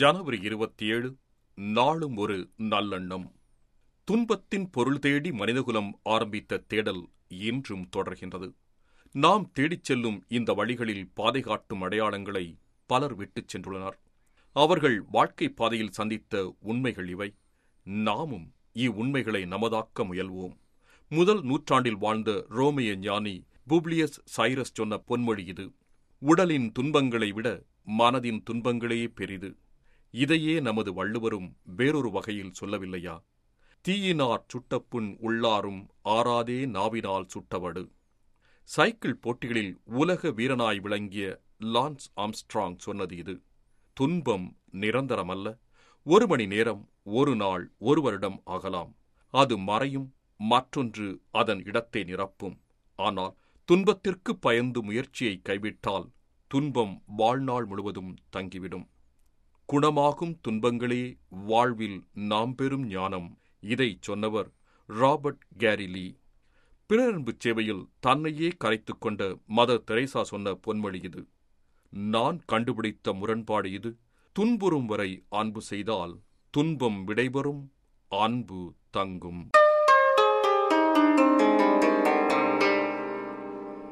ஜனவரி இருபத்தி ஏழு நாளும் ஒரு நல்லெண்ணம் துன்பத்தின் பொருள் தேடி மனிதகுலம் ஆரம்பித்த தேடல் இன்றும் தொடர்கின்றது நாம் தேடிச் செல்லும் இந்த வழிகளில் பாதை காட்டும் அடையாளங்களை பலர் விட்டுச் சென்றுள்ளனர் அவர்கள் வாழ்க்கை பாதையில் சந்தித்த உண்மைகள் இவை நாமும் இவ்வுண்மைகளை நமதாக்க முயல்வோம் முதல் நூற்றாண்டில் வாழ்ந்த ரோமிய ஞானி புப்ளியஸ் சைரஸ் சொன்ன பொன்மொழி இது உடலின் துன்பங்களை விட மனதின் துன்பங்களே பெரிது இதையே நமது வள்ளுவரும் வேறொரு வகையில் சொல்லவில்லையா தீயினார் சுட்டப்புண் உள்ளாரும் ஆறாதே நாவினால் சுட்டவடு சைக்கிள் போட்டிகளில் உலக வீரனாய் விளங்கிய லான்ஸ் ஆம்ஸ்ட்ராங் சொன்னது இது துன்பம் நிரந்தரமல்ல ஒரு மணி நேரம் ஒரு நாள் ஒரு வருடம் ஆகலாம் அது மறையும் மற்றொன்று அதன் இடத்தை நிரப்பும் ஆனால் துன்பத்திற்கு பயந்து முயற்சியை கைவிட்டால் துன்பம் வாழ்நாள் முழுவதும் தங்கிவிடும் குணமாகும் துன்பங்களே வாழ்வில் நாம் பெறும் ஞானம் இதை சொன்னவர் ராபர்ட் கேரிலி பிறரன்பு சேவையில் தன்னையே கரைத்துக் கொண்ட மதர் தெரேசா சொன்ன பொன்மொழி இது நான் கண்டுபிடித்த முரண்பாடு இது துன்புறும் வரை அன்பு செய்தால் துன்பம் விடைபெறும் அன்பு தங்கும்